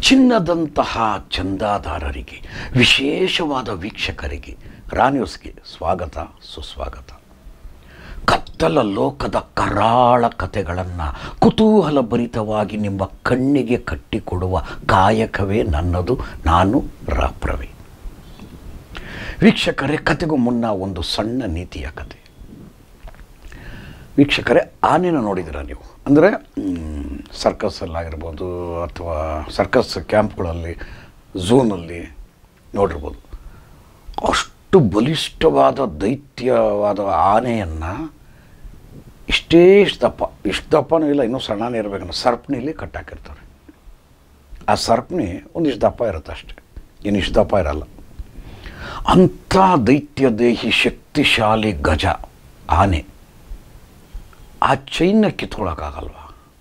ಚಿನ್ನದಂತಹ ಚಂದಾದಾರರಿಗೆ ವಿಶೇಷವಾದ ವೀಕ್ಷಕರಿಗೆ ರಾನ್ಯೂಸ್ಗೆ ಸ್ವಾಗತ ಸುಸ್ವಾಗತ ಕತ್ತಲ ಲೋಕದ ಕರಾಳ ಕಥೆಗಳನ್ನು ಕುತೂಹಲಭರಿತವಾಗಿ ನಿಮ್ಮ ಕಣ್ಣಿಗೆ ಕಟ್ಟಿಕೊಡುವ ಕಾಯಕವೇ ನನ್ನದು ನಾನು ರಾಪ್ರವಿ ವೀಕ್ಷಕರೇ ಕತೆಗೂ ಮುನ್ನ ಒಂದು ಸಣ್ಣ ನೀತಿಯ ಕತೆ ವೀಕ್ಷಕರೇ ಆನೆನ ನೋಡಿದ್ದೀರ ನೀವು ಅಂದರೆ ಸರ್ಕಸ್ಸಲ್ಲಾಗಿರ್ಬೋದು ಅಥವಾ ಸರ್ಕಸ್ ಕ್ಯಾಂಪ್ಗಳಲ್ಲಿ ಝೂನಲ್ಲಿ ನೋಡಿರ್ಬೋದು ಅಷ್ಟು ಬಲಿಷ್ಠವಾದ ದೈತ್ಯವಾದ ಆನೆಯನ್ನು ಇಷ್ಟೇ ಇಷ್ಟು ದಪ್ಪ ಇಷ್ಟು ದಪ್ಪನೂ ಇಲ್ಲ ಇನ್ನೂ ಸಣ್ಣನೇ ಇರಬೇಕನ್ನೋ ಸರ್ಪಣಿಲಿ ಕಟ್ಟಾಕಿರ್ತಾರೆ ಆ ಸರ್ಪಣಿ ಒಂದಿಷ್ಟು ದಪ್ಪ ಇರುತ್ತೆ ಅಷ್ಟೆ ಇನ್ನು ಇಷ್ಟು ದಪ್ಪ ಇರಲ್ಲ ಅಂಥ ದೈತ್ಯ ದೇಹಿ ಶಕ್ತಿಶಾಲಿ ಗಜ ಆನೆ ಆ ಚೈನ್ನ ಕಿತ್ಕೊಳ್ಳೋಕ್ಕಾಗಲ್ವ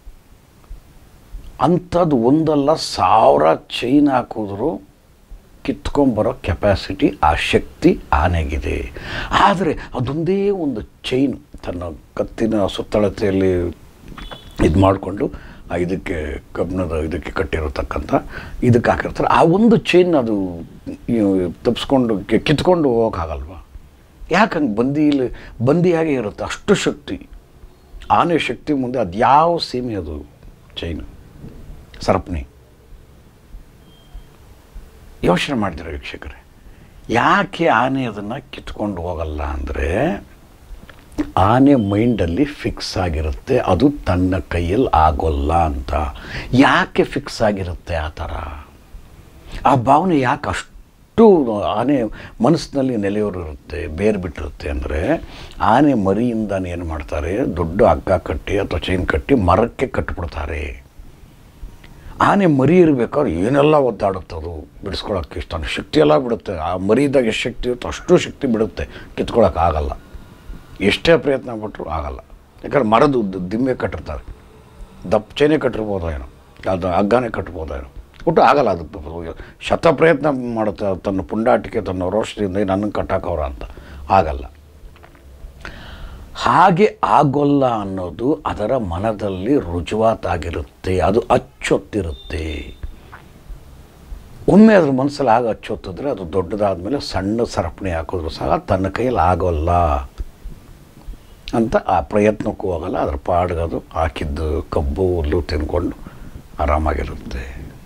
ಅಂಥದ್ದು ಒಂದಲ್ಲ ಸಾವಿರ ಚೈನ್ ಹಾಕಿದ್ರು ಕಿತ್ಕೊಂಬರೋ ಕೆಪಾಸಿಟಿ ಆ ಶಕ್ತಿ ಆನೆಗಿದೆ ಆದರೆ ಅದೊಂದೇ ಒಂದು ಚೈನ್ ತನ್ನ ಕತ್ತಿನ ಸುತ್ತಳತೆಯಲ್ಲಿ ಇದು ಮಾಡಿಕೊಂಡು ಇದಕ್ಕೆ ಕಬ್ಬಿಣದ ಇದಕ್ಕೆ ಕಟ್ಟಿರತಕ್ಕಂಥ ಇದಕ್ಕೆ ಹಾಕಿರ್ತಾರೆ ಆ ಒಂದು ಚೈನ್ ಅದು ತಪ್ಪಿಸ್ಕೊಂಡು ಕಿತ್ಕೊಂಡು ಹೋಗೋಕ್ಕಾಗಲ್ವ ಯಾಕೆ ಹಂಗೆ ಬಂದಿಲಿ ಬಂದಿಯಾಗೆ ಇರುತ್ತೆ ಅಷ್ಟು ಶಕ್ತಿ ಆನೆ ಶಕ್ತಿ ಮುಂದೆ ಅದು ಯಾವ ಸೀಮೆ ಅದು ಚೈನು ಸರಪಣಿ ಯೋಚನೆ ಮಾಡಿದ್ರೆ ವೀಕ್ಷಕರೇ ಯಾಕೆ ಆನೆ ಅದನ್ನು ಕಿತ್ಕೊಂಡು ಹೋಗಲ್ಲ ಅಂದರೆ ಆನೆ ಮೈಂಡಲ್ಲಿ ಫಿಕ್ಸ್ ಆಗಿರುತ್ತೆ ಅದು ತನ್ನ ಕೈಯಲ್ಲಿ ಆಗೋಲ್ಲ ಅಂತ ಯಾಕೆ ಫಿಕ್ಸ್ ಆಗಿರುತ್ತೆ ಆ ಥರ ಆ ಭಾವನೆ ಯಾಕೆ ಅಷ್ಟು ಆನೆ ಮನಸ್ಸಿನಲ್ಲಿ ನೆಲೆಯೂರಿರುತ್ತೆ ಬೇರೆ ಬಿಟ್ಟಿರುತ್ತೆ ಅಂದರೆ ಆನೆ ಮರಿಯಿಂದಾನೆ ಏನು ಮಾಡ್ತಾರೆ ದೊಡ್ಡ ಹಗ್ಗ ಕಟ್ಟಿ ಅಥವಾ ಚೈನ್ ಕಟ್ಟಿ ಮರಕ್ಕೆ ಕಟ್ಟಿಬಿಡ್ತಾರೆ ಆನೆ ಮರಿ ಇರಬೇಕಾದ್ರೆ ಏನೆಲ್ಲ ಒದ್ದಾಡುತ್ತೆ ಅದು ಬಿಡಿಸ್ಕೊಳಕ್ಕೆ ಇಷ್ಟ ಶಕ್ತಿ ಎಲ್ಲ ಬಿಡುತ್ತೆ ಆ ಮರಿದಾಗ ಎಷ್ಟು ಶಕ್ತಿ ಇರುತ್ತೋ ಅಷ್ಟು ಶಕ್ತಿ ಬಿಡುತ್ತೆ ಕಿತ್ಕೊಳಕ್ಕೆ ಆಗಲ್ಲ ಎಷ್ಟೇ ಪ್ರಯತ್ನ ಪಟ್ಟರು ಆಗಲ್ಲ ಯಾಕಂದ್ರೆ ಮರದ ದಿಮ್ಮೆ ಕಟ್ಟಿರ್ತಾರೆ ದಪ್ಪ ಚೈನೆ ಕಟ್ಟಿರ್ಬೋದೋ ಏನೋ ಅದು ಹಗ್ಗನೇ ಕಟ್ಬೋದೋ ಏನೋ ಒಟ್ಟು ಆಗಲ್ಲ ಅದು ಶತ ಪ್ರಯತ್ನ ಮಾಡುತ್ತೆ ತನ್ನ ಪುಂಡಾಟಿಕೆ ತನ್ನ ರೋಷದಿಂದ ನನ್ನನ್ನು ಕಟ್ಟಾಕವ್ರ ಅಂತ ಆಗಲ್ಲ ಹಾಗೆ ಆಗೋಲ್ಲ ಅನ್ನೋದು ಅದರ ಮನದಲ್ಲಿ ರುಜುವಾತಾಗಿರುತ್ತೆ ಅದು ಅಚ್ಚೊತ್ತಿರುತ್ತೆ ಒಮ್ಮೆ ಅದ್ರ ಮನಸ್ಸಲ್ಲಿ ಆಗ ಅಚ್ಚೊತ್ತಿದ್ರೆ ಅದು ದೊಡ್ಡದಾದ ಮೇಲೆ ಸಣ್ಣ ಸರಪಣಿ ಹಾಕಿದ್ರು ಸಹ ತನ್ನ ಕೈಯಲ್ಲಿ ಆಗೋಲ್ಲ ಅಂತ ಆ ಪ್ರಯತ್ನಕ್ಕೂ ಹೋಗಲ್ಲ ಅದ್ರ ಪಾಡ್ಗದು ಹಾಕಿದ್ದು ಕಬ್ಬು ಹುಲ್ಲು ತಿನ್ಕೊಂಡು ಆರಾಮಾಗಿರುತ್ತೆ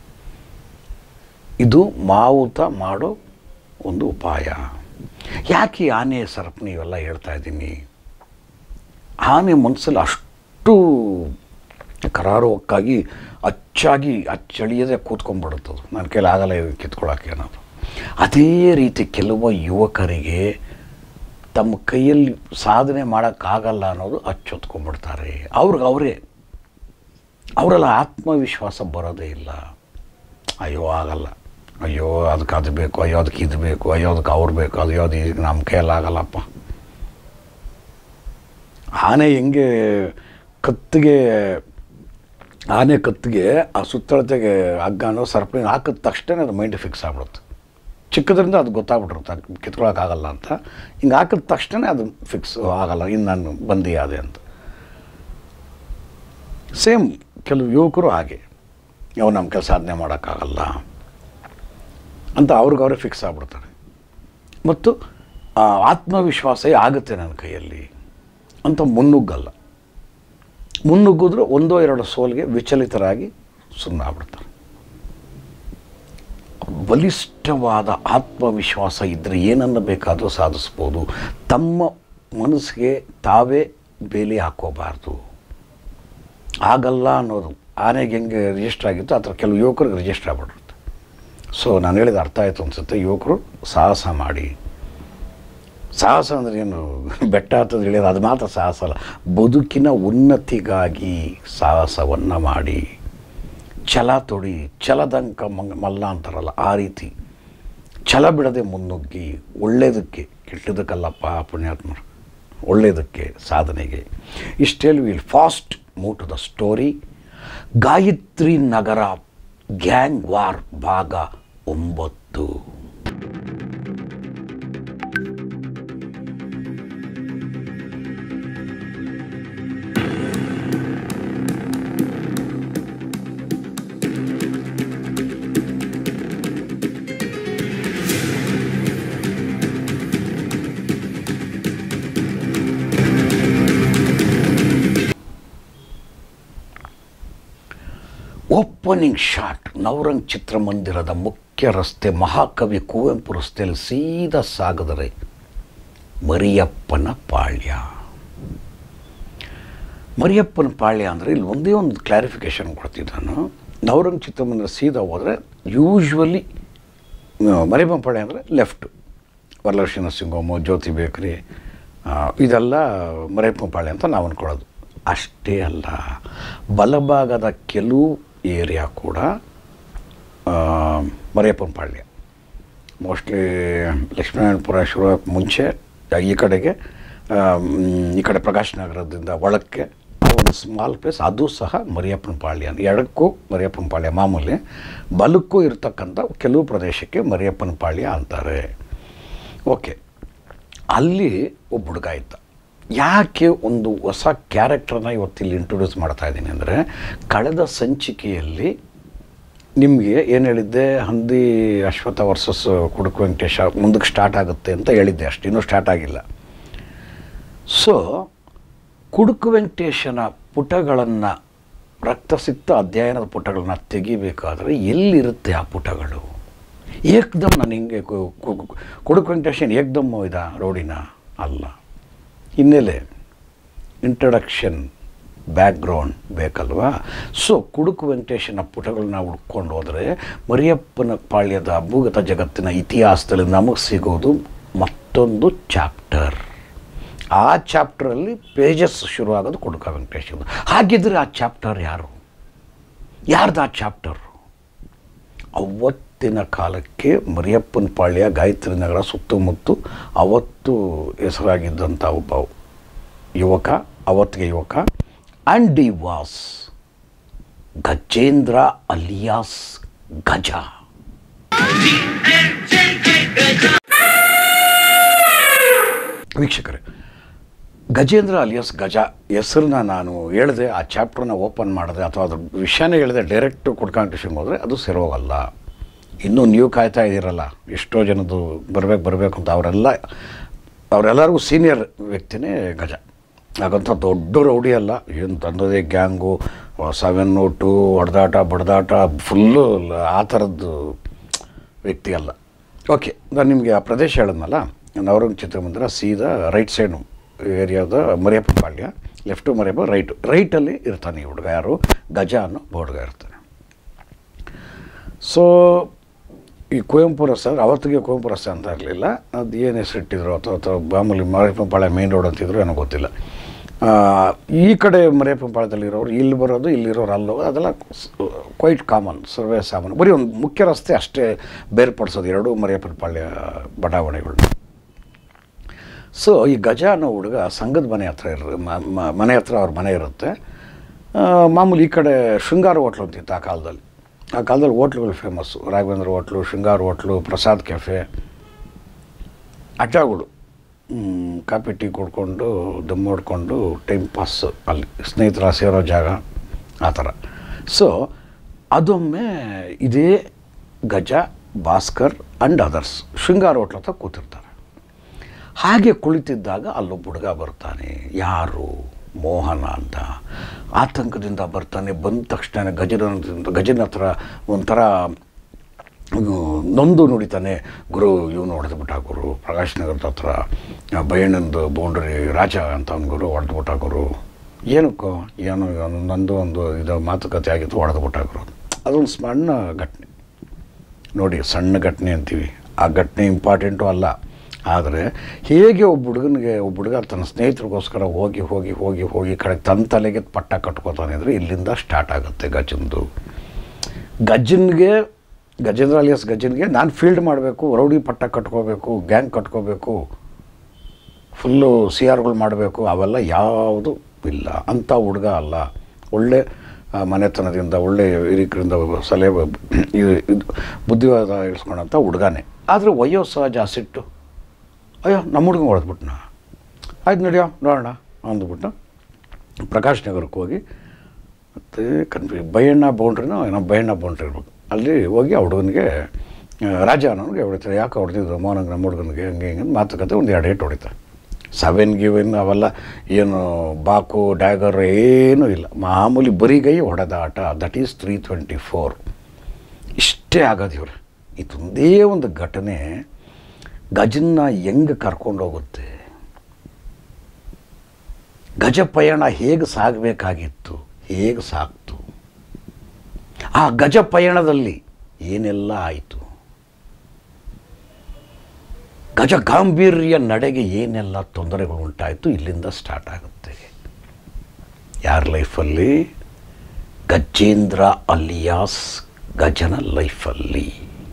ಇದು ಮಾವುತ ಮಾಡೋ ಒಂದು ಉಪಾಯ ಯಾಕೆ ಈ ಆನೆ ಸರಪಣಿ ಇವೆಲ್ಲ ಹೇಳ್ತಾ ಇದ್ದೀನಿ ಆನೆ ಮನಸ್ಸಲ್ಲಿ ಅಷ್ಟು ಕರಾರುವಕ್ಕಾಗಿ ಅಚ್ಚಾಗಿ ಅಚ್ಚಳಿಯದೆ ಕೂತ್ಕೊಂಡ್ಬಿಡುತ್ತದು ನನ್ನ ಕೈಲಿ ಆಗಲ್ಲ ಇದು ಕಿತ್ಕೊಳ್ಳೋಕೆ ಅನ್ನೋದು ಅದೇ ರೀತಿ ಕೆಲವು ಯುವಕರಿಗೆ ತಮ್ಮ ಕೈಯಲ್ಲಿ ಸಾಧನೆ ಮಾಡೋಕ್ಕಾಗಲ್ಲ ಅನ್ನೋದು ಅಚ್ಚೊತ್ಕೊಂಡ್ಬಿಡ್ತಾರೆ ಅವ್ರಿಗೆ ಅವರೇ ಅವರೆಲ್ಲ ಆತ್ಮವಿಶ್ವಾಸ ಬರೋದೇ ಇಲ್ಲ ಅಯ್ಯೋ ಆಗಲ್ಲ ಅಯ್ಯೋ ಅದಕ್ಕೆ ಅದು ಬೇಕು ಅಯ್ಯೋ ಅದಕ್ಕೆ ಇದು ಬೇಕು ಅಯ್ಯೋ ಅದಕ್ಕೆ ಅವ್ರು ಬೇಕು ಅದು ಯಾವ್ದು ಈಗ ನಮ್ಮ ಕೈಯಲ್ಲಿ ಆಗಲ್ಲಪ್ಪ ಆನೆ ಹೆಂಗೆ ಕತ್ತಿಗೆ ಆನೆ ಕತ್ತಿಗೆ ಆ ಸುತ್ತಳತೆಗೆ ಹಗ್ಗನೋ ಸರಪಣಿ ಹಾಕಿದ ತಕ್ಷಣ ಅದು ಮೈಂಡ್ ಫಿಕ್ಸ್ ಆಗ್ಬಿಡುತ್ತೆ ಚಿಕ್ಕದ್ರಿಂದ ಅದು ಗೊತ್ತಾಗ್ಬಿಟ್ಟಿರುತ್ತೆ ಕಿತ್ಕೊಳಕ್ಕಾಗಲ್ಲ ಅಂತ ಹಿಂಗೆ ಹಾಕಿದ ತಕ್ಷಣ ಅದು ಫಿಕ್ಸ್ ಆಗಲ್ಲ ಇನ್ನು ನಾನು ಬಂದಿಯಾದೆ ಅಂತ ಸೇಮ್ ಕೆಲವು ಯುವಕರು ಹಾಗೆ ಯಾವ ನಮ್ಮ ಕೆಲಸ ಸಾಧನೆ ಮಾಡೋಕ್ಕಾಗಲ್ಲ ಅಂತ ಅವ್ರಿಗವ್ರೆ ಫಿಕ್ಸ್ ಆಗ್ಬಿಡ್ತಾರೆ ಮತ್ತು ಆತ್ಮವಿಶ್ವಾಸ ಆಗುತ್ತೆ ನನ್ನ ಕೈಯಲ್ಲಿ ಅಂತ ಮುನ್ನುಗ್ಗಲ್ಲ ಮುನ್ನುಗ್ಗಿದ್ರು ಒಂದೋ ಎರಡು ಸೋಲ್ಗೆ ವಿಚಲಿತರಾಗಿ ಸುಮ್ಮನಾಗ್ಬಿಡ್ತಾರೆ ಬಲಿಷ್ಠವಾದ ಆತ್ಮವಿಶ್ವಾಸ ಇದ್ದರೆ ಏನನ್ನು ಬೇಕಾದರೂ ಸಾಧಿಸ್ಬೋದು ತಮ್ಮ ಮನಸ್ಸಿಗೆ ತಾವೇ ಬೇಲಿ ಹಾಕೋಬಾರ್ದು ಆಗಲ್ಲ ಅನ್ನೋದು ಆನೆಗೆ ಹೆಂಗೆ ರಿಜಿಸ್ಟರ್ ಆಗಿತ್ತು ಆ ಥರ ಕೆಲವು ಯುವಕರಿಗೆ ರಿಜಿಸ್ಟರ್ ಆಗ್ಬಿಟ್ಟಿರುತ್ತೆ ಸೊ ನಾನು ಹೇಳಿದ ಅರ್ಥ ಆಯಿತು ಅನಿಸುತ್ತೆ ಯುವಕರು ಸಾಹಸ ಮಾಡಿ ಸಾಹಸ ಅಂದರೆ ಏನು ಬೆಟ್ಟ ಹತ್ತದ ಇಳಿಯೋದು ಅದು ಮಾತ್ರ ಸಾಹಸ ಅಲ್ಲ ಬದುಕಿನ ಉನ್ನತಿಗಾಗಿ ಸಾಹಸವನ್ನು ಮಾಡಿ ಛಲ ತೊಡಿ ಛಲದಂಕ ಮಂಗ ಮಲ್ಲ ಅಂತಾರಲ್ಲ ಆ ರೀತಿ ಛಲ ಬಿಡದೆ ಮುನ್ನುಗ್ಗಿ ಒಳ್ಳೆಯದಕ್ಕೆ ಕೆಟ್ಟದಕ್ಕಲ್ಲಪ್ಪ ಪುಣ್ಯಾತ್ಮರು ಒಳ್ಳೆಯದಕ್ಕೆ ಸಾಧನೆಗೆ ಇಷ್ಟೇಳಿ will fast move to the story Gayatri Nagar gang war ಭಾಗ ಒಂಬತ್ತು ಓಪನಿಂಗ್ ಶಾಟ್ ನವರಂಗ್ ಚಿತ್ರಮಂದಿರದ ಮುಖ್ಯ ರಸ್ತೆ ಮಹಾಕವಿ ಕುವೆಂಪು ರಸ್ತೆಯಲ್ಲಿ ಸೀದಾ ಸಾಗಿದರೆ ಮರಿಯಪ್ಪನ ಪಾಳ್ಯ ಮರಿಯಪ್ಪನ ಪಾಳ್ಯ ಅಂದರೆ ಇಲ್ಲಿ ಒಂದೇ ಒಂದು ಕ್ಲಾರಿಫಿಕೇಷನ್ ಕೊಡ್ತಿದ್ದೆ ನಾನು ನವರಂಗ್ ಚಿತ್ರಮಂದಿರ ಸೀದಾ ಹೋದರೆ ಯೂಶ್ವಲಿ ಮರಿಯಪ್ಪನ ಪಾಳ್ಯ ಅಂದರೆ ಲೆಫ್ಟ್ ವರಲಕ್ಷ್ಮಿ ನರಸಿಂಹಮ್ಮ ಜ್ಯೋತಿ ಬೇಕ್ರಿ ಆ, ಇದೆಲ್ಲ ಮರಿಯಪ್ಪನ ಪಾಳ್ಯ ಅಂತ ನಾವು ಅಂದ್ಕೊಳ್ಳೋದು ಅಷ್ಟೇ ಅಲ್ಲ ಬಲಭಾಗದ ಕೆಲವು ಏರಿಯಾ ಕೂಡ ಆ, ಮರಿಯಪ್ಪನ ಪಾಳ್ಯ ಮೋಸ್ಟ್ಲಿ ಲಕ್ಷ್ಮೀನಾರಾಯಣಪುರ ಶುರು ಆಗಕ್ಕೆ ಮುಂಚೆ ಈ ಕಡೆಗೆ ಆ, ಮ್, ಈ ಕಡೆ ಪ್ರಕಾಶ್ ನಗರದಿಂದ ಒಳಕ್ಕೆ ಆ ಒಂದು ಸ್ಮಾಲ್ ಪ್ಲೇಸ್ ಅದು ಸಹ ಮರಿಯಪ್ಪನ ಪಾಳ್ಯ ಎಡಕ್ಕೂ ಮರಿಯಪ್ಪನ ಪಾಳ್ಯ ಮಾಮೂಲಿ ಬಲಕ್ಕೂ ಇರ್ತಕ್ಕಂಥ ಕೆಲವು ಪ್ರದೇಶಕ್ಕೆ ಮರಿಯಪ್ಪನ ಪಾಳ್ಯ ಅಂತಾರೆ ಓಕೆ ಅಲ್ಲಿ ಒಬ್ಬ ಹುಡುಗ ಇದ್ದ ಯಾಕೆ ಒಂದು ಹೊಸ ಕ್ಯಾರೆಕ್ಟರ್ನ ಇವತ್ತಿಲ್ಲಿ ಇಂಟ್ರೊಡ್ಯೂಸ್ ಮಾಡ್ತಾ ಇದ್ದೀನಿ ಅಂದರೆ ಕಳೆದ ಸಂಚಿಕೆಯಲ್ಲಿ ನಿಮಗೆ ಏನು ಹೇಳಿದ್ದೆ ಹಂದಿ ಅಶ್ವಥ ವರ್ಸಸ್ ಕುಡುಕು ವೆಂಕಟೇಶ ಮುಂದಕ್ಕೆ ಸ್ಟಾರ್ಟ್ ಆಗುತ್ತೆ ಅಂತ ಹೇಳಿದ್ದೆ ಅಷ್ಟು ಇನ್ನೂ ಸ್ಟಾರ್ಟ್ ಆಗಿಲ್ಲ ಸೊ ಕುಡುಕು ವೆಂಕಟೇಶನ ಪುಟಗಳನ್ನು ರಕ್ತಸಿಕ್ತ ಅಧ್ಯಯನದ ಪುಟಗಳನ್ನ ತೆಗಿಬೇಕಾದ್ರೆ ಎಲ್ಲಿರುತ್ತೆ ಆ ಪುಟಗಳು ಏಕ್ದಮ್ ನಾನು ಹಿಂಗೆ ಕು- ಕು- ಕು- ಕುಡುಕು ವೆಂಕಟೇಶನ್ ಏಕ್ದಮ್ ಇದ ರೋಡಿನ ಅಲ್ಲ ಹಿನ್ನೆಲೆ ಇಂಟ್ರಡಕ್ಷನ್ ಬ್ಯಾಕ್ಗ್ರೌಂಡ್ ಬೇಕಲ್ವಾ ಸೊ ಕುಡುಕು ವೆಂಕಟೇಶನ ಪುಟಗಳನ್ನ ಹುಡ್ಕೊಂಡು ಹೋದರೆ ಮರಿಯಪ್ಪನ ಪಾಳ್ಯದ ಭೂಗತ ಜಗತ್ತಿನ ಇತಿಹಾಸದಲ್ಲಿ ನಮಗೆ ಸಿಗೋದು ಮತ್ತೊಂದು ಚಾಪ್ಟರ್ ಆ ಚಾಪ್ಟರಲ್ಲಿ ಪೇಜಸ್ ಶುರು ಆಗೋದು ಕುಡುಕ ವೆಂಕಟೇಶ್ ಹಾಗಿದ್ರೆ ಆ ಚಾಪ್ಟರ್ ಯಾರು ಯಾರ್ದು ಆ ಚಾಪ್ಟರ್ ಅವತ್ತಿನ ಕಾಲಕ್ಕೆ ಮರಿಯಪ್ಪನ ಪಾಳ್ಯ ಗಾಯತ್ರಿ ನಗರ ಸುತ್ತಮುತ್ತ ಅವತ್ತು ಹೆಸರಾಗಿದ್ದಂಥ ಒಬ್ಬ ಯುವಕ ಅವತ್ತಿಗೆ ಯುವಕ and the was Gajendra alias Gaja ವೀಕ್ಷಕರೇ ಗಜೇಂದ್ರ ಅಲಿಯಾಸ್ ಗಜ ಹೆಸರನ್ನ ನಾನು ಹೇಳಿದೆ ಆ ಚಾಪ್ಟರ್ನ ಓಪನ್ ಮಾಡಿದೆ ಅಥವಾ ಅದ್ರ ವಿಷಯನೇ ಹೇಳಿದೆ ಡೈರೆಕ್ಟ್ ಕುಡ್ಕಾಂಟಿಷನ್ಗೆ ಹೋದರೆ ಅದು ಸೆರೋಗಲ್ಲ ಇನ್ನೂ ನೀವು ಕಾಯ್ತಾ ಇದ್ದೀರಲ್ಲ ಎಷ್ಟೋ ಜನದ್ದು ಬರಬೇಕು ಬರಬೇಕು ಅಂತ ಅವರೆಲ್ಲ ಅವರೆಲ್ಲರಿಗೂ ಸೀನಿಯರ್ ವ್ಯಕ್ತಿನೇ ಗಜ ಹಾಗಂತ ದೊಡ್ಡ ರೌಡಿ ಅಲ್ಲ ಏನು ತಂದದೇ ಗ್ಯಾಂಗು ಸೆವೆನ್ ಟು ಹೊಡೆದಾಟ ಬಡ್ದಾಟ ಫುಲ್ಲು ಆ ಥರದ್ದು ವ್ಯಕ್ತಿ ಅಲ್ಲ ಓಕೆ ನಾನು ನಿಮಗೆ ಆ ಪ್ರದೇಶ ಹೇಳಿದ್ನಲ್ಲ ನವರಂಗ್ ಚಿತ್ರಮಂದಿರ ಸೀದಾ ರೈಟ್ ಸೈಡು ಏರಿಯಾದ ಮರಿಯಪ್ಪ ಪಾಳ್ಯ ಲೆಫ್ಟು ಮರಿಯಪ್ಪ ರೈಟು ರೈಟಲ್ಲಿ ಇರ್ತಾನೆ ಈ ಹುಡುಗ ಯಾರು ಗಜ ಅನ್ನೋ ಹುಡುಗ ಇರ್ತಾನೆ ಸೊ ಈ ಕುವೆಂಪು ರಸ್ತೆ ಅಂದರೆ ಅವತ್ತಿಗೆ ಕುವೆಂಪು ರಸ್ತೆ ಅಂತ ಇರಲಿಲ್ಲ ಅದು ಏನು ಹೆಸರಿಟ್ಟಿದ್ರು ಅಥವಾ ಅಥವಾ ಮಾಮೂಲಿ ಮರಿಯಪ್ಪ ಪಾಳ್ಯ ಮೇನ್ ರೋಡ್ ಅಂತಿದ್ರು ಏನೋ ಗೊತ್ತಿಲ್ಲ ಆ, ಈ ಕಡೆ ಮರಿಯಪ್ಪ ಪಾಳ್ಯದಲ್ಲಿರೋರು ಇಲ್ಲಿ ಬರೋದು ಇಲ್ಲಿರೋರು ಅಲ್ಲಿ ಹೋಗೋದು ಅದೆಲ್ಲ ಕ್ವೈಟ್ ಕಾಮನ್ ಸರ್ವೇ ಸಾಮಾನ್ಯ ಬರೀ ಒಂದು ಮುಖ್ಯ ರಸ್ತೆ ಅಷ್ಟೇ ಬೇರ್ಪಡಿಸೋದು ಎರಡೂ ಮರಿಯಪ್ಪನ ಪಾಳ್ಯ ಬಡಾವಣೆಗಳು ಸೊ ಈ ಗಜ ಅನ್ನೋ ಹುಡುಗ ಸಂಘದ ಮನೆ ಹತ್ರ ಇರ ಮ- ಮ- ಮನೆ ಹತ್ರ ಅವ್ರ ಮನೆ ಇರುತ್ತೆ ಆ, ಮಾಮೂಲಿ ಈ ಕಡೆ ಶೃಂಗಾರ ಹೋಟ್ಲು ಅಂತಿತ್ತು ಆ ಕಾಲದಲ್ಲಿ ಆ ಕಾಲದಲ್ಲಿ ಹೋಟ್ಲುಗಳು famous Raghavendra hotel Shringara hotel Prasad cafe ಅಡ್ಡಗಳು ಹ್ಮ್, ಕಾಫಿ ಟೀ ಕುಡ್ಕೊಂಡು ದಮ್ ಹೊಡ್ಕೊಂಡು ಟೈಮ್ ಪಾಸ್ ಅಲ್ಲಿ ಸ್ನೇಹಿತರ ಸೇರೋ ಜಾಗ ಆ ಥರ ಸೊ ಅದೊಮ್ಮೆ ಇದೇ ಗಜ ಭಾಸ್ಕರ್ ಆ್ಯಂಡ್ ಅದರ್ಸ್ ಶೃಂಗಾರ ಹೋಟ್ಲ ಹತ್ರ ಕೂತಿರ್ತಾರೆ ಹಾಗೆ ಕುಳಿತಿದ್ದಾಗ ಅಲ್ಲೊಬ್ಬ ಹುಡುಗ ಬರ್ತಾನೆ ಯಾರು ಮೋಹನ ಅಂತ ಆತಂಕದಿಂದ ಬರ್ತಾನೆ ಬಂದ ತಕ್ಷಣ ಗಜನ ಗಜನ ಹತ್ರ ಒಂಥರ ಇವ್ನು ನೊಂದು ನುಡಿತಾನೆ ಗುರು ಇವನು ಹೊಡೆದ್ಬಿಟ್ಟ ಗುರು ಪ್ರಕಾಶ್ ನಗರದ ಹತ್ರ ಆ ಬೈಯಣ್ಣಂದು ಬೌಂಡ್ರಿ ರಾಜ ಅಂತ ಅವ್ನು ಗುರು ಹೊಡೆದ್ಬಿಟ್ಟ ಗುರು ಏನಕ್ಕೋ ಏನೋ ಇವನು ನಂದು ಒಂದು ಇದು ಮಾತುಕತೆ ಆಗಿತ್ತು ಹೊಡೆದ್ಬಿಟ್ಟ ಗುರು ಅದೊಂದು ಸಣ್ಣ ಘಟನೆ ನೋಡಿ ಸಣ್ಣ ಘಟನೆ ಅಂತೀವಿ ಆ ಘಟನೆ ಇಂಪಾರ್ಟೆಂಟು ಅಲ್ಲ ಆದರೆ ಹೇಗೆ ಒಬ್ಬ ಹುಡುಗನಿಗೆ ಒಬ್ಬ ಹುಡುಗ ತನ್ನ ಸ್ನೇಹಿತರಿಗೋಸ್ಕರ ಹೋಗಿ ಹೋಗಿ ಹೋಗಿ ಹೋಗಿ ಕಡೆಗೆ ತನ್ನ ತಲೆಗೆ ಪಟ್ಟ ಕಟ್ಕೋತಾನೆ ಅಂದರೆ ಇಲ್ಲಿಂದ ಸ್ಟಾರ್ಟ್ ಆಗುತ್ತೆ ಗಜಂದು ಗಜನ್ಗೆ ಗಜೇಂದ್ರ ಅಲಿಯಸ್ ಗಜನ್ಗೆ ನಾನು ಫೀಲ್ಡ್ ಮಾಡಬೇಕು ರೌಡಿ ಪಟ್ಟ ಕಟ್ಕೋಬೇಕು ಗ್ಯಾಂಗ್ ಕಟ್ಕೋಬೇಕು ಫುಲ್ಲು ಸಿ ಆರ್ಗಳು ಮಾಡಬೇಕು ಅವೆಲ್ಲ ಯಾವುದು ಇಲ್ಲ ಅಂಥ ಹುಡುಗ ಅಲ್ಲ ಒಳ್ಳೆ ಆ, ಮನೆತನದಿಂದ ಒಳ್ಳೆ ಹಿರಿಕರಿಂದ ಸಲಹೆ ಬ- ಇದು ಇದು ಬುದ್ಧಿವಾದ ಇಳಿಸ್ಕೊಂಡಂಥ ಹುಡುಗನೇ ಆದರೆ ವಯೋಸಹಜ ಸಿಟ್ಟು ಅಯ್ಯೋ ನಮ್ಮ ಹುಡುಗ ಹೊಡೆದ್ಬಿಟ್ನ ಆಯ್ತು ನಡಿಯೋ ನೋಡೋಣ ಅಂದ್ಬಿಟ್ಟು ಪ್ರಕಾಶ್ ನಗರಕ್ಕೆ ಹೋಗಿ ಮತ್ತು ಕನ್ಫ್ಯೂ ಬೈಯಣ್ಣ ಬೌಂಡ್ರಿನೋ ಏನೋ ಬೈಯಣ್ಣ ಬೌಂಡ್ರಿ ಇರ್ಬೇಕು ಅಲ್ಲಿ ಹೋಗಿ ಆ ಹುಡುಗನಿಗೆ ಆ, ರಾಜ ಅನ್ನೋನಿಗೆ ಹೊಡಿತಾರೆ ಯಾಕೆ ಹೊಡೆದಿದ್ದು ಮೋಹನಂಗೆ ನಮ್ಮ ಹುಡುಗನಿಗೆ ಹಂಗೆ ಹಿಂಗೆ ಅಂತ ಮಾತುಕತೆ ಒಂದು ಎರಡು ಏಟು ಹೊಡಿತಾರೆ ಸೆವೆನ್ ಗಿವೆನ್ ಅವೆಲ್ಲ ಏನು ಬಾಕು ಡ್ಯಾಗರ್ ಏನೂ ಇಲ್ಲ ಮಾಮೂಲಿ ಬರಿಗೈ ಹೊಡೆದಾಟ that is three twenty four ಇಷ್ಟೇ ಆಗೋದು ಇವ್ರು ಇದೊಂದೇ ಒಂದು ಘಟನೆ ಗಜನ್ನ ಹೆಂಗೆ ಕರ್ಕೊಂಡೋಗುತ್ತೆ ಗಜ ಪಯಣ ಹೇಗೆ ಸಾಗಬೇಕಾಗಿತ್ತು ಹೇಗೆ ಸಾಕ್ತು ಆ ಗಜ ಪಯಣದಲ್ಲಿ ಏನೆಲ್ಲ ಆಯಿತು ಗಜ ಗಾಂಭೀರ್ಯ ನಡೆಗೆ ಏನೆಲ್ಲ ತೊಂದರೆಗಳು ಉಂಟಾಯಿತು ಇಲ್ಲಿಂದ ಸ್ಟಾರ್ಟ್ ಆಗುತ್ತೆ ಯಾರ ಲೈಫಲ್ಲಿ ಗಜೇಂದ್ರ ಅಲಿಯಾಸ್ ಗಜನ ಲೈಫಲ್ಲಿ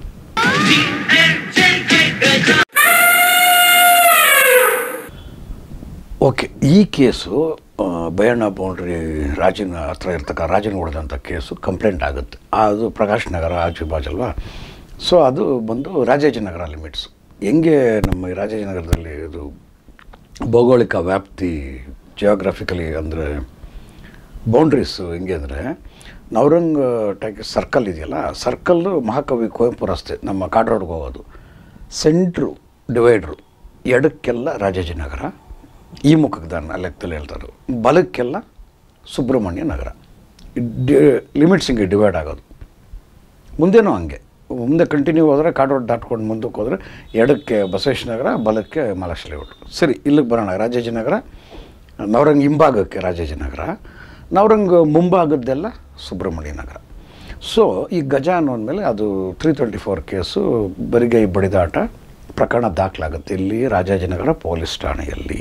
ಓಕೆ ಈ ಕೇಸು ಆ, ಬಯಣ್ಣ ಬೌಂಡ್ರಿ ರಾಜನ ಹತ್ರ ಇರ್ತಕ್ಕ ರಾಜನ ಹೊಡೆದಂಥ ಕೇಸು ಕಂಪ್ಲೇಂಟ್ ಆಗುತ್ತೆ ಅದು ಪ್ರಕಾಶ್ ನಗರ ಆಜು ಬಾಜಲ್ವಾ ಸೊ ಅದು ಬಂದು ರಾಜಾಜಿನಗರ ಲಿಮಿಟ್ಸ್ ಹೆಂಗೆ ನಮ್ಮ ಈ ರಾಜಾಜಿನಗರದಲ್ಲಿ ಇದು ಭೌಗೋಳಿಕ ವ್ಯಾಪ್ತಿ ಜಿಯೋಗ್ರಫಿಕಲಿ ಅಂದರೆ ಬೌಂಡ್ರೀಸ್ ಹೆಂಗೆ ಅಂದರೆ ನವರಂಗ್ ಟೈಕ್ ಸರ್ಕಲ್ ಇದೆಯಲ್ಲ ಸರ್ಕಲ್ಲು ಮಹಾಕವಿ ಕುವೆಂಪು ರಸ್ತೆ ನಮ್ಮ ಕಾಡ್ ರೋಡ್ಗೆ ಹೋಗೋದು ಸೆಂಟ್ರು ಡಿವೈಡ್ರು ಎಡಕ್ಕೆಲ್ಲ ರಾಜಾಜಿನಗರ ಈ ಮುಖಕ್ಕೆ ದಾನ ಲೆಕ್ಕದಲ್ಲಿ ಹೇಳ್ತಾರೆ ಬಲಕ್ಕೆಲ್ಲ ಸುಬ್ರಹ್ಮಣ್ಯ ನಗರ ಡಿ ಲಿಮಿಟ್ಸ್ ಹಿಂಗೆ ಡಿವೈಡ್ ಆಗೋದು ಮುಂದೇನೂ ಹಂಗೆ ಮುಂದೆ ಕಂಟಿನ್ಯೂ ಹೋದರೆ ಕಾಡೋಡ್ ದಾಟ್ಕೊಂಡು ಮುಂದಕ್ಕೆ ಹೋದರೆ ಎಡಕ್ಕೆ ಬಸವೇಶ್ವರ ನಗರ ಬಲಕ್ಕೆ ಮಹಾಲಕ್ಷ್ಮಿ ಲೇಔಟ್ ಸರಿ ಇಲ್ಲಿಗೆ ಬರೋಣ ರಾಜಾಜಿನಗರ ನವರಂಗ್ ಹಿಂಭಾಗಕ್ಕೆ ರಾಜಾಜಿನಗರ ನವರಂಗ್ ಮುಂಭಾಗದ್ದೆಲ್ಲ ಸುಬ್ರಹ್ಮಣ್ಯ ನಗರ ಸೊ ಈ ಗಜ ಅನ್ನೋದ್ಮೇಲೆ ಅದು ತ್ರೀ ಟ್ವೆಂಟಿ ಫೋರ್ ಕೇಸು ಬರಿಗೈ ಬಡಿದಾಟ ಪ್ರಕರಣ ದಾಖಲಾಗುತ್ತೆ ಇಲ್ಲಿ ರಾಜಾಜಿನಗರ ಪೊಲೀಸ್ ಠಾಣೆಯಲ್ಲಿ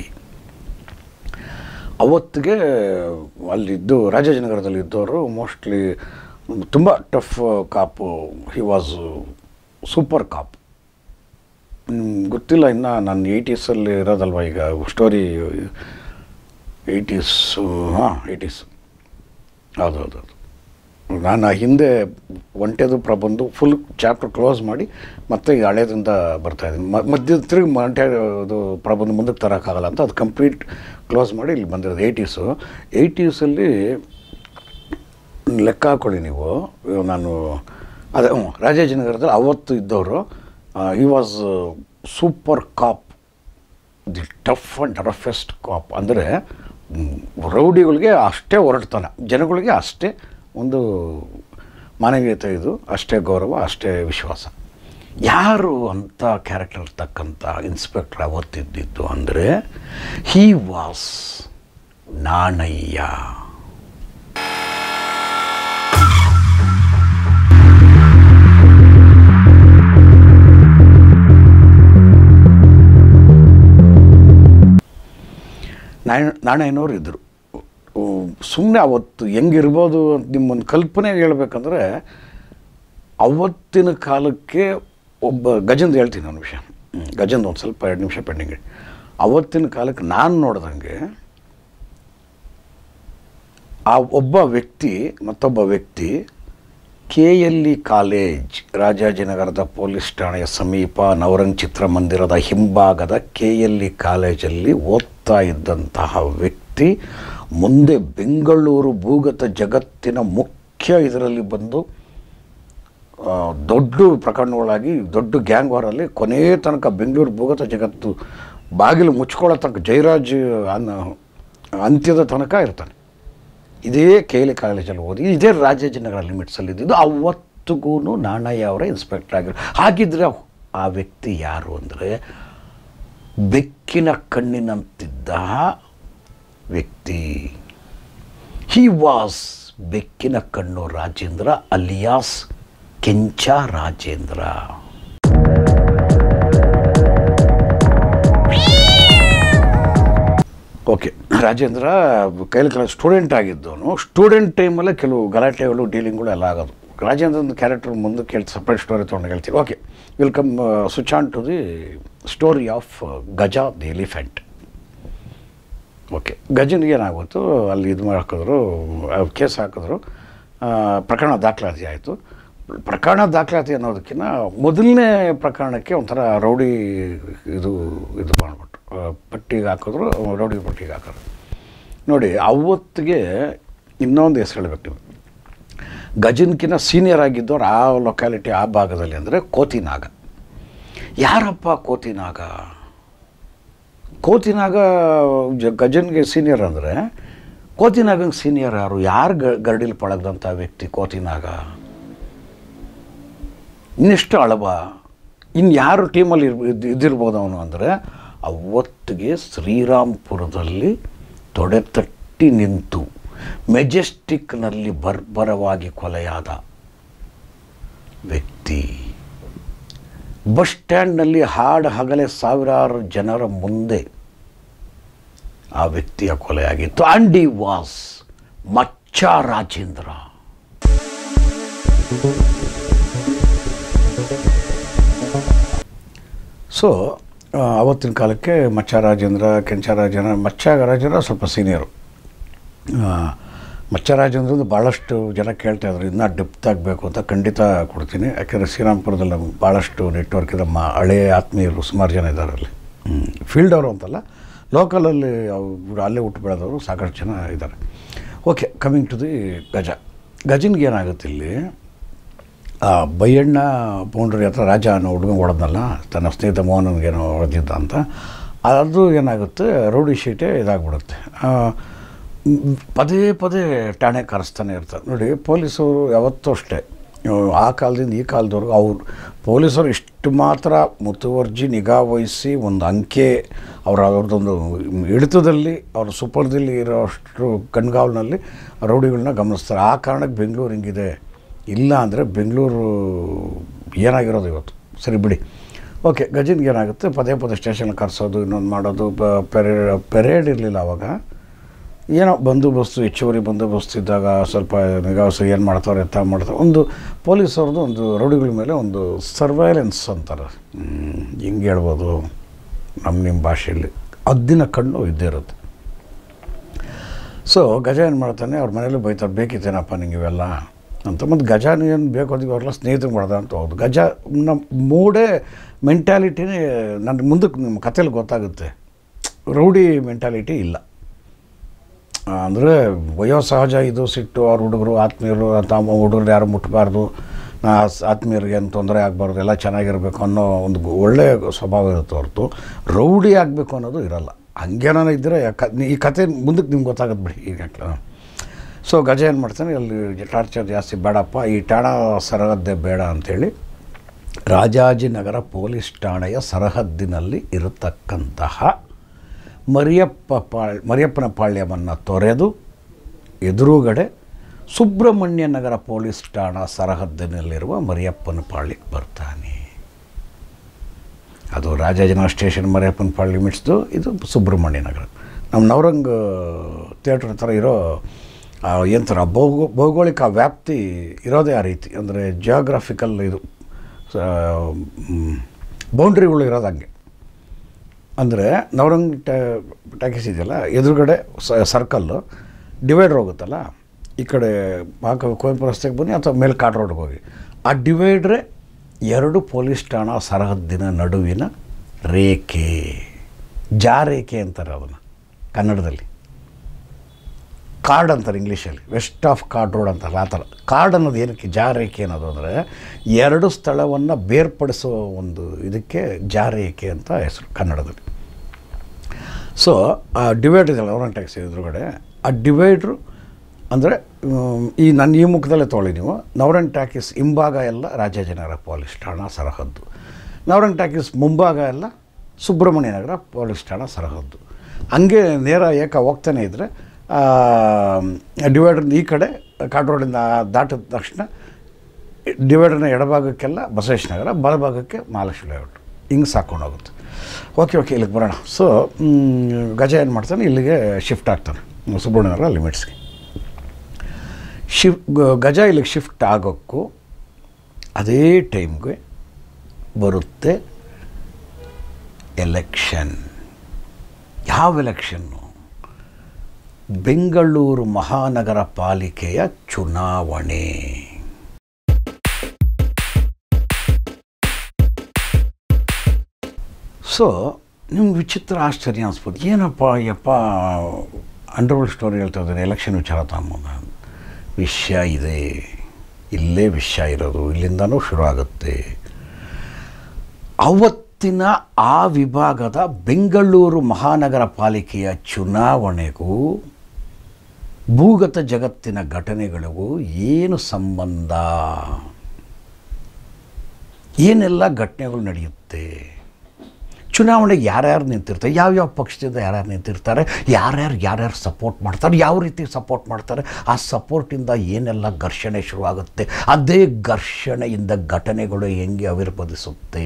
ಅವತ್ತಿಗೆ ಅಲ್ಲಿದ್ದು ರಾಜಾಜಿನಗರದಲ್ಲಿ ಇದ್ದವರು ಮೋಸ್ಟ್ಲಿ ತುಂಬ tough cop he was super cop ನಿಮ್ಗೆ ಗೊತ್ತಿಲ್ಲ ಇನ್ನು ನಾನು ಏಯ್ಟೀಸಲ್ಲಿ ಇರೋದಲ್ವ ಈಗ ಸ್ಟೋರಿ ಏಯ್ಟೀಸ್ ಹಾಂ ಏಯ್ಟೀಸ್ ಹೌದು ಹೌದು ಹೌದು ನಾನು ಆ ಹಿಂದೆ ಒಂಟೆದು ಪ್ರಬಂಧು ಫುಲ್ ಚಾಪ್ಟರ್ ಕ್ಲೋಸ್ ಮಾಡಿ ಮತ್ತೆ ಈಗ ಹಳೇದಿಂದ ಬರ್ತಾಯಿದ್ದೀನಿ ಮಧ್ಯ ತಿರುಗಿ ಒಂಟೆ ಅದು ಪ್ರಬಂಧ ಮುಂದಕ್ಕೆ ತರೋಕ್ಕಾಗಲ್ಲ ಅಂತ ಅದು ಕಂಪ್ಲೀಟ್ ಕ್ಲೋಸ್ ಮಾಡಿ ಇಲ್ಲಿ ಬಂದಿರೋದು ಏಯ್ಟೀಸು ಏಯ್ಟೀಸಲ್ಲಿ ಲೆಕ್ಕ ಹಾಕೊಳ್ಳಿ ನೀವು ಇವಾಗ ನಾನು ಅದೇ ಹ್ಞೂ ರಾಜಾಜಿನಗರದಲ್ಲಿ ಅವತ್ತು ಇದ್ದವರು ಈ was super cop the tough and toughest cop ಅಂದರೆ ರೌಡಿಗಳಿಗೆ ಅಷ್ಟೇ ಹೊರಡ್ತಾನೆ ಜನಗಳಿಗೆ ಅಷ್ಟೇ ಒಂದು ಮಾನವೀಯತೆ ಇದು ಅಷ್ಟೇ ಗೌರವ ಅಷ್ಟೇ ವಿಶ್ವಾಸ ಯಾರು ಅಂಥ ಕ್ಯಾರೆಕ್ಟರ್ ತಕ್ಕಂಥ ಇನ್ಸ್ಪೆಕ್ಟರ್ ಅವತ್ತಿದ್ದಿದ್ದು ಅಂದರೆ ಹಿ ವಾಸ್ ನಾಣಯ್ಯ ನಾರಾಯಣ ನಾರಾಯಣವ್ರು ಇದ್ದರು ಸುಮ್ಮನೆ ಅವತ್ತು ಹೆಂಗಿರ್ಬೋದು ಅಂತ ನಿಮ್ಮೊಂದು ಕಲ್ಪನೆ ಹೇಳ್ಬೇಕಂದ್ರೆ ಅವತ್ತಿನ ಕಾಲಕ್ಕೆ ಒಬ್ಬ ಗಜಂದು ಹೇಳ್ತೀನಿ ಒಂದು ವಿಷಯ ಹ್ಮ್, ಗಜಂದು ಒಂದು ಸ್ವಲ್ಪ ಎರಡು ನಿಮಿಷ ಪೆಂಡಿಂಗ್ ಅವತ್ತಿನ ಕಾಲಕ್ಕೆ ನಾನು ನೋಡ್ದಂಗೆ ಆ ಒಬ್ಬ ವ್ಯಕ್ತಿ ಮತ್ತೊಬ್ಬ ವ್ಯಕ್ತಿ ಕೆ ಎಲ್ ಇ ಕಾಲೇಜ್ ರಾಜಾಜಿನಗರದ ಪೊಲೀಸ್ ಠಾಣೆಯ ಸಮೀಪ ನವರಂಗ್ ಚಿತ್ರಮಂದಿರದ ಹಿಂಭಾಗದ ಕೆ ಎಲ್ ಇ ಕಾಲೇಜಲ್ಲಿ ಓದ್ತಾ ಇದ್ದಂತಹ ವ್ಯಕ್ತಿ ಮುಂದೆ ಬೆಂಗಳೂರು ಭೂಗತ ಜಗತ್ತಿನ ಮುಖ್ಯ ಇದರಲ್ಲಿ ಬಂದು ಆ, ದೊಡ್ಡ ಪ್ರಕರಣಗಳಾಗಿ ದೊಡ್ಡ ಗ್ಯಾಂಗ್ ವಾರಲ್ಲಿ ಕೊನೆ ತನಕ ಬೆಂಗಳೂರು ಭೂಗತ ಜಗತ್ತು ಬಾಗಿಲು ಮುಚ್ಕೊಳ್ಳೋ ತನಕ ಜಯರಾಜ್ ಅನ್ನ ಅಂತ್ಯದ ತನಕ ಇರ್ತಾನೆ ಇದೇ ಕೇಲಿ ಕಾಲೇಜಲ್ಲಿ ಓದಿ ಇದೇ ರಾಜಾಜಿನಗರ ಲಿಮಿಟ್ಸಲ್ಲಿ ಇದ್ದಿದ್ದು ಅವತ್ತಿಗೂ ನಾಣಯ್ಯ ಅವರೇ ಇನ್ಸ್ಪೆಕ್ಟರ್ ಆಗಿರೋ ಹಾಗಿದ್ರೆ ಆ ವ್ಯಕ್ತಿ ಯಾರು ಅಂದರೆ ಬೆಕ್ಕಿನ ಕಣ್ಣಿನಂತಿದ್ದ ವ್ಯಕ್ತಿ ಹಿ ವಾಸ್ ಬೆಕ್ಕಿನ ಕಣ್ಣು ರಾಜೇಂದ್ರ ಅಲಿಯಾಸ್ ಕೆಂಚ ರಾಜೇಂದ್ರ ಓಕೆ ರಾಜೇಂದ್ರ ಕೈಲಿ ಕೆಲ ಸ್ಟೂಡೆಂಟ್ ಆಗಿದ್ದವನು ಸ್ಟೂಡೆಂಟ್ ಟೈಮಲ್ಲೇ ಕೆಲವು ಗಲಾಟೆಗಳು ಡೀಲಿಂಗ್ಗಳು ಎಲ್ಲ ಆಗೋದು ರಾಜೇಂದ್ರನ ಕ್ಯಾರೆಕ್ಟರ್ ಮುಂದಕ್ಕೆ ಹೇಳ್ತಿ ಸಪ್ರೇಟ್ ಸ್ಟೋರಿ ತೊಗೊಂಡು ಹೇಳ್ತೀವಿ okay welcome switch on to the story of Gaja the elephant okay ಗಜನಿಗೆ ಏನಾಗೋಯ್ತು ಅಲ್ಲಿ ಇದು ಹಾಕಿದ್ರು ಕೇಸ್ ಹಾಕಿದ್ರು ಆ, ಪ್ರಕರಣ ದಾಖಲಾತಿ ಆಯಿತು ಪ್ರಕರಣ ದಾಖಲಾತಿ ಅನ್ನೋದಕ್ಕಿಂತ ಮೊದಲನೇ ಪ್ರಕರಣಕ್ಕೆ ಒಂಥರ ರೌಡಿ ಇದು ಇದು ಮಾಡಿಬಿಟ್ರು ಪಟ್ಟಿಗೆ ಹಾಕಿದ್ರು ರೌಡಿ ಪಟ್ಟಿಗೆ ಹಾಕಿದ್ರು ನೋಡಿ ಅವತ್ತಿಗೆ ಇನ್ನೊಂದು ಹೆಸರು ಹೇಳ್ಬೇಕು ನೀವು ಗಜನ್ಕಿನ್ನ ಸೀನಿಯರ್ ಆಗಿದ್ದವ್ರು ಆ ಲೊಕ್ಯಾಲಿಟಿ ಆ ಭಾಗದಲ್ಲಿ ಅಂದರೆ ಕೋತಿನಾಗ ಯಾರಪ್ಪ ಕೋತಿನಾಗ ಕೋತಿನಾಗ ಜ- ಗಜನ್ಗೆ ಸೀನಿಯರ್ ಅಂದರೆ ಕೋತಿನಾಗಂಗೆ ಸೀನಿಯರ್ ಯಾರು ಯಾರು ಗ ಗರಡಿಲಿ ಪಳಗ್ದಂಥ ವ್ಯಕ್ತಿ ಕೋತಿನಾಗ ಇನ್ನೆಷ್ಟು ಅಳಬ ಇನ್ನು ಯಾರು ಟೀಮಲ್ಲಿ ಇರ್ ಇದ್- ಇದ್ದಿರ್ಬೋದು ಅವನು ಅಂದರೆ ಅವತ್ತಿಗೆ ಶ್ರೀರಾಮ್ಪುರದಲ್ಲಿ ತೊಡೆ ತಟ್ಟಿ ನಿಂತು ಮೆಜೆಸ್ಟಿಕ್ನಲ್ಲಿ ಬರ್ಬರವಾಗಿ ಕೊಲೆಯಾದ ವ್ಯಕ್ತಿ ಬಸ್ ಸ್ಟ್ಯಾಂಡ್ನಲ್ಲಿ ಹಾಡು ಹಗಲೇ ಸಾವಿರಾರು ಜನರ ಮುಂದೆ ಆ ವ್ಯಕ್ತಿಯ ಕೊಲೆಯಾಗಿತ್ತು ಆ್ಯಂಡ್ ಈ ವಾಸ್ ಮಚ್ಚ ರಾಜೇಂದ್ರ ಸೊ ಅವತ್ತಿನ ಕಾಲಕ್ಕೆ ಮಚ್ಚ ರಾಜೇಂದ್ರ ಕೆಂಚ ರಾಜೇಂದ್ರ ಮಚ್ಚ ರಾಜೇಂದ್ರ ಸ್ವಲ್ಪ ಸೀನಿಯರು ಮಚ್ಚ ರಾಜೇಂದ್ರದ್ದು ಭಾಳಷ್ಟು ಜನ ಕೇಳ್ತಾ ಇದ್ರು ಇನ್ನೂ ಡೆಪ್ತ್ ಆಗಬೇಕು ಅಂತ ಖಂಡಿತ ಕೊಡ್ತೀನಿ ಯಾಕೆಂದರೆ ಶ್ರೀರಾಮ್ಪುರದಲ್ಲಿ ನಮ್ಗೆ ಭಾಳಷ್ಟು ನೆಟ್ವರ್ಕ್ ಇದೆ ಮ ಹಳೆಯ ಆತ್ಮೀಯರು ಸುಮಾರು ಜನ ಇದ್ದಾರೆ ಅಲ್ಲಿ ಫೀಲ್ಡ್ ಅವರು ಅಂತಲ್ಲ ಲೋಕಲಲ್ಲಿ ಅವ್ರು ಅಲ್ಲೇ ಹುಟ್ಟು ಬೆಳೆದವರು ಸಾಕಷ್ಟು ಜನ ಇದ್ದಾರೆ ಓಕೆ ಕಮಿಂಗ್ ಟು ದಿ ಗಜ ಗಜನ್ಗೆ ಏನಾಗುತ್ತೆ ಇಲ್ಲಿ ಆ ಬೈಯಣ್ಣ ಪೌಂಡ್ರಿ ಹತ್ರ ರಾಜ ಅನ್ನೋ ಹುಡುಗ ಹೊಡೆದ್ನಲ್ಲ ತನ್ನ ಸ್ನೇಹಿತ ಮೋಹನನ್ಗೇನೋ ಹೊಡೆದಿದ್ದ ಅಂತ ಅದು ಏನಾಗುತ್ತೆ ರೌಡಿ ಶೀಟೇ ಇದಾಗ್ಬಿಡುತ್ತೆ ಆ, ಮ್, ಪದೇ ಪದೇ ಠಾಣೆ ಕರೆಸ್ತಾನೆ ಇರ್ತಾರೆ ನೋಡಿ ಪೊಲೀಸರು ಯಾವತ್ತೂ ಅಷ್ಟೇ ಇವ್ ಆ ಕಾಲದಿಂದ ಈ ಕಾಲದವರೆಗೂ ಅವ್ರು ಪೊಲೀಸರು ಇಷ್ಟು ಮಾತ್ರ ಮುತುವರ್ಜಿ ನಿಗಾ ವಹಿಸಿ ಒಂದು ಅಂಕೆ ಅವರ ಅವ್ರದ್ದೊಂದು ಹಿಡಿತದಲ್ಲಿ ಅವ್ರ ಸುಪರ್ದಲ್ಲಿ ಇರೋ ಅಷ್ಟು ಕಣ್ಗಾವಲಿನಲ್ಲಿ ರೌಡಿಗಳನ್ನ ಗಮನಿಸ್ತಾರೆ ಆ ಕಾರಣಕ್ಕೆ ಬೆಂಗಳೂರು ಹಿಂಗಿದೆ ಇಲ್ಲ ಅಂದರೆ ಬೆಂಗಳೂರು ಏನಾಗಿರೋದು ಇವತ್ತು ಸರಿ ಬಿಡಿ ಓಕೆ ಗಜಿನ್ಗೆ ಏನಾಗುತ್ತೆ ಪದೇ ಪದೇ ಸ್ಟೇಷನ್ ಕರೆಸೋದು ಇನ್ನೊಂದು ಮಾಡೋದು ಪೆರೇಡ್ ಪೆರೇಡ್ ಇರಲಿಲ್ಲ ಆವಾಗ ಏನೋ ಬಂದೋಬಸ್ತು ಹೆಚ್ಚುವರಿ ಬಂದೋಬಸ್ತು ಇದ್ದಾಗ ಸ್ವಲ್ಪ ನಿಗಾವಸು ಏನು ಮಾಡ್ತಾರೆ ಎತ್ತ ಮಾಡ್ತಾರೆ ಒಂದು ಪೊಲೀಸವ್ರದ್ದು ಒಂದು ರೌಡಿಗಳ ಮೇಲೆ ಒಂದು ಸರ್ವೈಲೆನ್ಸ್ ಅಂತಾರೆ ಹ್ಮ್, ಹಿಂಗೆ ಹೇಳ್ಬೋದು ನಮ್ಮ ನಿಮ್ಮ ಭಾಷೆಯಲ್ಲಿ ಅದ್ದಿನ ಕಣ್ಣು ಇದ್ದೇ ಇರುತ್ತೆ ಸೊ ಗಜ ಏನು ಮಾಡ್ತಾನೆ ಅವ್ರ ಮನೇಲಿ ಬೈತಾರೆ ಬೇಕಿತ್ತೇನಪ್ಪ ನಿಂಗೆ ಇವೆಲ್ಲ ಅಂತ ಮತ್ತು ಗಜ ಏನು ಬೇಕು ಅದಕ್ಕೆ ಅವ್ರೆಲ್ಲ ಸ್ನೇಹಿತರು ಮಾಡ್ದ ಅಂತ ಹೌದು ಗಜ ನಮ್ಮ ಮೂಡೇ ಮೆಂಟ್ಯಾಲಿಟಿನೇ ನನ್ನ ಮುಂದಕ್ಕೆ ನಿಮ್ಮ ಕಥೆಯಲ್ಲಿ ಗೊತ್ತಾಗುತ್ತೆ ರೌಡಿ ಮೆಂಟ್ಯಾಲಿಟಿ ಇಲ್ಲ ಅಂದರೆ ವಯೋಸಹಜ ಇದು ಸಿಟ್ಟು ಅವ್ರ ಹುಡುಗರು ಆತ್ಮೀಯರು ತಮ್ಮ ಹುಡುಗರು ಯಾರು ಮುಟ್ಟಬಾರ್ದು ನಾ ಸ್- ಆತ್ಮೀಯರಿಗೆ ಏನು ತೊಂದರೆ ಆಗಬಾರ್ದು ಎಲ್ಲ ಚೆನ್ನಾಗಿರಬೇಕು ಅನ್ನೋ ಒಂದು ಗು- ಒಳ್ಳೆಯ ಸ್ವಭಾವ ಇರುತ್ತೆ ಹೊರತು ರೌಡಿ ಆಗಬೇಕು ಅನ್ನೋದು ಇರಲ್ಲ ಹಂಗೇನಾನ ಇದ್ದರೆ ಕ ಈ ಕತೆ ಮುಂದಕ್ಕೆ ನಿಮ್ಗೆ ಗೊತ್ತಾಗುತ್ತೆ ಬಿಡಿ ಈಗ ಸೊ ಗಜ ಏನು ಮಾಡ್ತಾನೆ ಅಲ್ಲಿ ಟಾರ್ಚರ್ ಜಾಸ್ತಿ ಬೇಡಪ್ಪ ಈ ಠಾಣ ಸರಹದ್ದೇ ಬೇಡ ಅಂಥೇಳಿ ರಾಜಾಜಿನಗರ ಪೊಲೀಸ್ ಠಾಣೆಯ ಸರಹದ್ದಿನಲ್ಲಿ ಇರತಕ್ಕಂತಹ ಮರಿಯಪ್ಪ ಪಾಳ್ ಮರಿಯಪ್ಪನ ಪಾಳ್ಯವನ್ನು ತೊರೆದು ಎದುರುಗಡೆ ಸುಬ್ರಹ್ಮಣ್ಯ ನಗರ ಪೊಲೀಸ್ ಠಾಣಾ ಸರಹದ್ದಿನಲ್ಲಿರುವ ಮರಿಯಪ್ಪನ ಪಾಳ್ಯಕ್ಕೆ ಬರ್ತಾನೆ ಅದು ರಾಜಾಜಿನಗರ ಸ್ಟೇಷನ್ ಮರಿಯಪ್ಪನ ಪಾಳ್ಯ ಲಿಮಿಟ್ಸ್ದು ಇದು ಸುಬ್ರಹ್ಮಣ್ಯ ನಗರ ನಮ್ಮ ನವರಂಗ್ ಥಿಯೇಟ್ರ್ ಥರ ಇರೋ ಏನು ಥರ ಭೌಗೋ ಭೌಗೋಳಿಕ ವ್ಯಾಪ್ತಿ ಇರೋದೇ ಆ ರೀತಿ ಅಂದರೆ ಜಿಯೋಗ್ರಾಫಿಕಲ್ ಇದು ಬೌಂಡ್ರಿಗಳು ಇರೋದು ಹಂಗೆ ಅಂದರೆ ನವರಂಗ್ ಟ್ಯಾಕಿಸ್ ಇದೆಯಲ್ಲ ಎದುರುಗಡೆ ಸರ್ಕಲ್ಲು ಡಿವೈಡರ್ ಹೋಗುತ್ತಲ್ಲ ಈ ಕಡೆ ಆಕ ಕುವೆಂಪು ರಸ್ತೆಗೆ ಬನ್ನಿ ಅಥವಾ ಮೇಲೆ ಕಾಟ್ ರೋಡ್ಗೆ ಹೋಗಿ ಆ ಡಿವೈಡ್ರೆ ಎರಡು ಪೊಲೀಸ್ ಠಾಣಾ ಸರಹದ್ದಿನ ನಡುವಿನ ರೇಖೆ ಜಾರೇಖೆ ಅಂತಾರೆ ಅದನ್ನು ಕನ್ನಡದಲ್ಲಿ ಕಾರ್ಡ್ ಅಂತಾರೆ ಇಂಗ್ಲೀಷಲ್ಲಿ ವೆಸ್ಟ್ ಆಫ್ ಕಾರ್ಡ್ ರೋಡ್ ಅಂತಾರೆ ಆ ಥರ ಕಾರ್ಡ್ ಅನ್ನೋದು ಏನಕ್ಕೆ ಜಾರೇಖೆ ಅನ್ನೋದು ಅಂದರೆ ಎರಡು ಸ್ಥಳವನ್ನು ಬೇರ್ಪಡಿಸುವ ಒಂದು ಇದಕ್ಕೆ ಜಾರೇಖೆ ಅಂತ ಹೆಸರು ಕನ್ನಡದಲ್ಲಿ ಸೊ ಆ ಡಿವೈಡ್ ಇದೆಯಲ್ಲ ಅವರನ್ ಟ್ಯಾಕ್ಸಿ ಎದುರುಗಡೆ ಆ ಡಿವೈಡ್ರು ಅಂದರೆ ಈ ನನ್ನ ಈ ಮುಖದಲ್ಲೇ ತೊಗೊಳ್ಳಿ ನೀವು ನವರನ್ ಟ್ಯಾಕಿಸ್ ಹಿಂಭಾಗ ಎಲ್ಲ ರಾಜಾಜಿನಗರ ಪೊಲೀಸ್ ಠಾಣಾ ಸರಹದ್ದು ನವರನ್ ಟ್ಯಾಕಿಸ್ ಮುಂಭಾಗ ಎಲ್ಲ ಸುಬ್ರಹ್ಮಣ್ಯ ನಗರ ಪೊಲೀಸ್ ಠಾಣಾ ಸರಹದ್ದು ಹಂಗೆ ನೇರ ಏಕ ಹೋಗ್ತಾನೆ ಇದ್ದರೆ ಡಿವೈಡರ್ ಈ ಕಡೆ ಕಾಟ್ ರೋಡಿಂದ ದಾಟಿದ ತಕ್ಷಣ ಡಿವೈಡರ್ನ ಎಡಭಾಗಕ್ಕೆಲ್ಲ ಬಸವೇಶ್ ನಗರ ಬಲಭಾಗಕ್ಕೆ ಮಹಾಲಕ್ಷ್ಮಿ ಲೇಔಟ್ ಹಿಂಗೆ ಸಾಕೊಂಡು ಹೋಗುತ್ತೆ ಓಕೆ ಓಕೆ ಇಲ್ಲಿಗೆ ಬರೋಣ ಸೊ ಗಜ ಏನು ಮಾಡ್ತಾನೆ ಇಲ್ಲಿಗೆ ಶಿಫ್ಟ್ ಆಗ್ತಾನೆ ಸುಬ್ರಹ್ಮಣ್ಯನಗರ ಲಿಮಿಟ್ಸ್ಗೆ ಶಿಫ್ ಗಜ ಇಲ್ಲಿಗೆ ಶಿಫ್ಟ್ ಆಗೋಕ್ಕೂ ಅದೇ ಟೈಮ್ಗೆ ಬರುತ್ತೆ ಎಲೆಕ್ಷನ್ ಯಾವ ಎಲೆಕ್ಷನ್ನು ಬೆಂಗಳೂರು ಮಹಾನಗರ ಪಾಲಿಕೆಯ ಚುನಾವಣೆ ಸೊ ನಿಮ್ಗೆ ವಿಚಿತ್ರ ಆಶ್ಚರ್ಯ ಅನಿಸ್ಬೋದು ಏನಪ್ಪ ಯಪ್ಪ ಅಂಡರ್ವರ್ಲ್ಡ್ ಸ್ಟೋರಿ ಹೇಳ್ತಾ ಇದ್ದಾರೆ ಎಲೆಕ್ಷನ್ ವಿಚಾರ ತಗೊಂಬಂದ ವಿಷಯ ಇದೆ ಇಲ್ಲೇ ವಿಷಯ ಇರೋದು ಇಲ್ಲಿಂದನೂ ಶುರು ಆಗುತ್ತೆ ಅವತ್ತು ಇವತ್ತಿನ ಆ ವಿಭಾಗದ ಬೆಂಗಳೂರು ಮಹಾನಗರ ಪಾಲಿಕೆಯ ಚುನಾವಣೆಗೂ ಭೂಗತ ಜಗತ್ತಿನ ಘಟನೆಗಳಿಗೂ ಏನು ಸಂಬಂಧ ಏನೆಲ್ಲ ಘಟನೆಗಳು ನಡೆಯುತ್ತೆ ಚುನಾವಣೆಗೆ ಯಾರ್ಯಾರು ನಿಂತಿರ್ತಾರೆ ಯಾವ್ಯಾವ ಪಕ್ಷದಿಂದ ಯಾರ್ಯಾರು ನಿಂತಿರ್ತಾರೆ ಯಾರ್ಯಾರು ಯಾರ್ಯಾರು ಸಪೋರ್ಟ್ ಮಾಡ್ತಾರೆ ಯಾವ ರೀತಿ ಸಪೋರ್ಟ್ ಮಾಡ್ತಾರೆ ಆ ಸಪೋರ್ಟಿಂದ ಏನೆಲ್ಲ ಘರ್ಷಣೆ ಶುರುವಾಗುತ್ತೆ ಅದೇ ಘರ್ಷಣೆಯಿಂದ ಘಟನೆಗಳು ಹೆಂಗೆ ಆವಿರ್ಭವಿಸುತ್ತೆ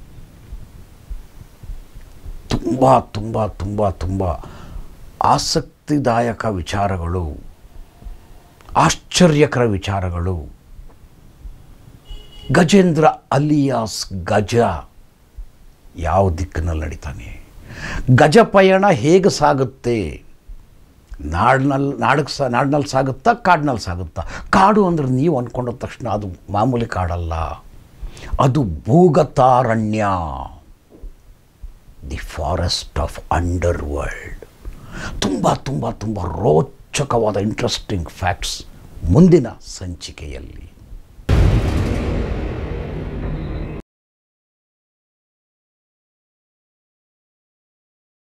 ತುಂಬ ತುಂಬ ತುಂಬ ತುಂಬ ಆಸಕ್ತಿದಾಯಕ ವಿಚಾರಗಳು ಆಶ್ಚರ್ಯಕರ ವಿಚಾರಗಳು ಗಜೇಂದ್ರ ಅಲಿಯಾಸ್ ಗಜ ಯಾವ ದಿಕ್ಕಿನಲ್ಲಿ ನಡೀತಾನೆ ಗಜ ಪಯಣ ಹೇಗೆ ಸಾಗುತ್ತೆ ನಾಡಿನಲ್ಲಿ ನಾಡಕ್ಕೆ ಸಾ ನಾಡಿನಲ್ಲಿ ಸಾಗುತ್ತಾ ಕಾಡಿನಲ್ಲಿ ಸಾಗುತ್ತಾ ಕಾಡು ಅಂದರೆ ನೀವು ಅಂದ್ಕೊಂಡ ತಕ್ಷಣ ಅದು ಮಾಮೂಲಿ ಕಾಡಲ್ಲ ಅದು ಭೂಗತಾರಣ್ಯ the forest of underworld ತುಂಬ ತುಂಬ ತುಂಬ ರೋಚಕವಾದ ಇಂಟ್ರೆಸ್ಟಿಂಗ್ ಫ್ಯಾಕ್ಟ್ಸ್ ಮುಂದಿನ ಸಂಚಿಕೆಯಲ್ಲಿ